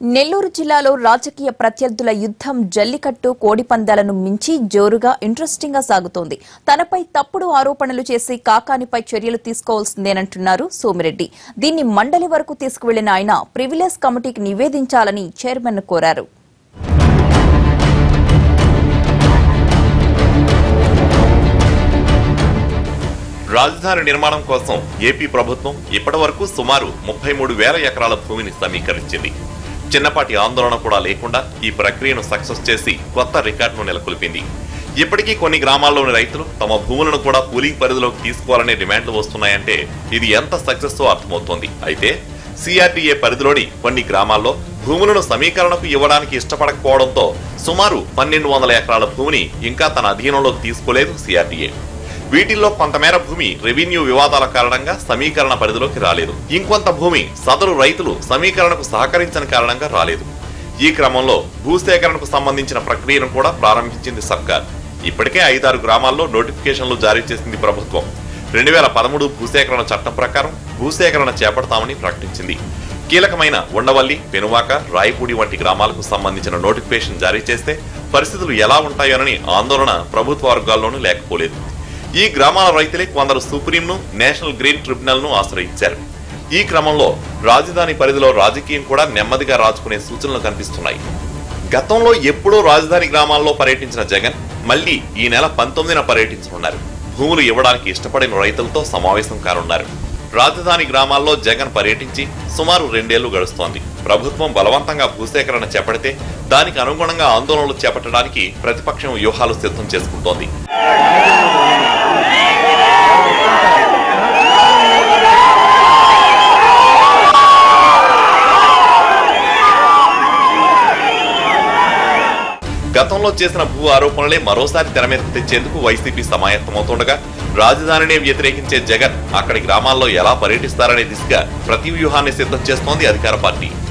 నెల్లూరు జిల్లాలో రాజకీయ ప్రత్యర్థుల యుద్ధం జల్లికట్టు కోడిపందాలను మించి జోరుగా ఇంట్రెస్టింగ్ గా సాగుతోంది తనపై తప్పుడు ఆరోపణలు చేసి కాకానిపై చర్యలు తీసుకోవాల్సిందేనంటున్నారు సోమిరెడ్డి దీన్ని మండలి వరకు తీసుకువెళ్లిన ఆయన ప్రివిలేజ్ కమిటీకి నివేదించాలని చైర్మన్ కోరారు రాజధాని నిర్మాణం కోసం ఏపీ ప్రభుత్వం ఇప్పటి వరకు సుమారు ముప్పై మూడు వేల ఎకరాల భూమిని సమీకరించింది చిన్నపాటి ఆందోళన కూడా లేకుండా ఈ ప్రక్రియను సక్సెస్ చేసి కొత్త రికార్డును నెలకొల్పింది ఇప్పటికీ కొన్ని గ్రామాల్లోని రైతులు తమ భూములను కూడా పూలింగ్ పరిధిలోకి తీసుకోవాలనే డిమాండ్లు వస్తున్నాయంటే ఇది ఎంత సక్సెస్ అర్థమవుతోంది అయితే సిఆర్డీఏ పరిధిలోని కొన్ని గ్రామాల్లో భూములను సమీకరణకు ఇవ్వడానికి ఇష్టపడకపోవడంతో సుమారు పన్నెండు వందల ఎకరాల భూమిని ఇంకా తన అధీనంలోకి తీసుకోలేదు సిఆర్డీఏ వీటిల్లో కొంతమేర భూమి రెవెన్యూ వివాదాల కారణంగా సమీకరణ పరిధిలోకి రాలేదు ఇంకొంత భూమి సదరు రైతులు సమీకరణకు సహకరించని కారణంగా రాలేదు ఈ క్రమంలో భూసేకరణకు సంబంధించిన ప్రక్రియను కూడా ప్రారంభించింది సర్కార్ ఇప్పటికే ఐదారు గ్రామాల్లో నోటిఫికేషన్లు జారీ చేసింది ప్రభుత్వం రెండు వేల పదమూడు భూసేకరణ చట్టం ప్రకారం భూసేకరణ చేపడతామని ప్రకటించింది కీలకమైన ఉండవల్లి పెనువాక రాయపూడి వంటి గ్రామాలకు సంబంధించిన నోటిఫికేషన్ జారీ చేస్తే పరిస్థితులు ఎలా ఉంటాయోనని ఆందోళన ప్రభుత్వ వర్గాల్లోనూ లేకపోలేదు ఈ గ్రామాల రైతులే కొందరు సుప్రీంను నేషనల్ గ్రీన్ ట్రిబ్యునల్ ను ఆశ్రయించారు ఈ క్రమంలో రాజధాని పరిధిలో రాజకీయం కూడా నెమ్మదిగా రాజుకునే సూచనలు కనిపిస్తున్నాయి గతంలో ఎప్పుడో రాజధాని గ్రామాల్లో పర్యటించిన జగన్ మళ్లీ ఈ నెల పంతొమ్మిదిన పర్యటించనున్నారు భూములు ఇవ్వడానికి ఇష్టపడిన రైతులతో సమావేశం కానున్నారు రాజధాని గ్రామాల్లో జగన్ పర్యటించి సుమారు రెండేళ్లు గడుస్తోంది ప్రభుత్వం బలవంతంగా భూసేకరణ చేపడితే దానికి అనుగుణంగా ఆందోళనలు చేపట్టడానికి ప్రతిపక్షం వ్యూహాలు సిద్ధం చేసుకుంటోంది గతంలో చేసిన భూ ఆరోపణలే మరోసారి తెర మీదకు తెచ్చేందుకు వైసీపీ సమాయత్తమవుతుండగా రాజధానినే వ్యతిరేకించే జగన్ అక్కడి గ్రామాల్లో ఎలా పర్యటిస్తారనే దిశగా ప్రతి వ్యూహాన్ని సిద్ధం చేస్తోంది అధికార పార్టీ